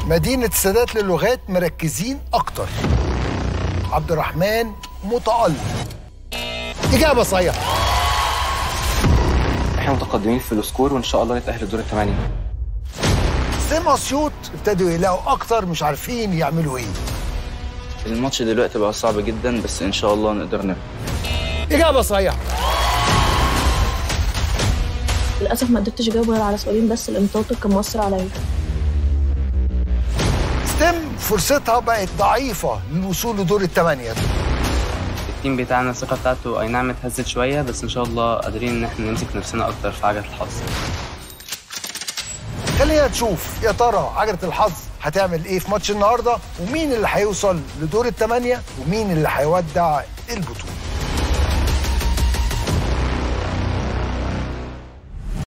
مدينة السادات للغات مركزين أكتر عبد الرحمن متألق إجابة صحيحة احنا متقدمين في السكور وان شاء الله نتاهل لدور الثمانيه سيم أسيوط ابتدوا يلاقوا أكتر مش عارفين يعملوا إيه الماتش دلوقتي بقى صعب جدا بس ان شاء الله نقدر نفهم إجابة صحيحة للاسف ما قدرتش اجاوب غير على سؤالين بس لان توتر كان مؤثر عليا ستيم فرصتها بقت ضعيفة للوصول لدور الثمانية التيم بتاعنا الثقة بتاعته أي نعم اتهزت شوية بس إن شاء الله قادرين إن إحنا نمسك نفسنا أكتر في عجلة الحظ خلينا نشوف يا ترى عجلة الحظ هتعمل ايه في ماتش النهارده ومين اللي هيوصل لدور الثمانية ومين اللي هيودع البطولة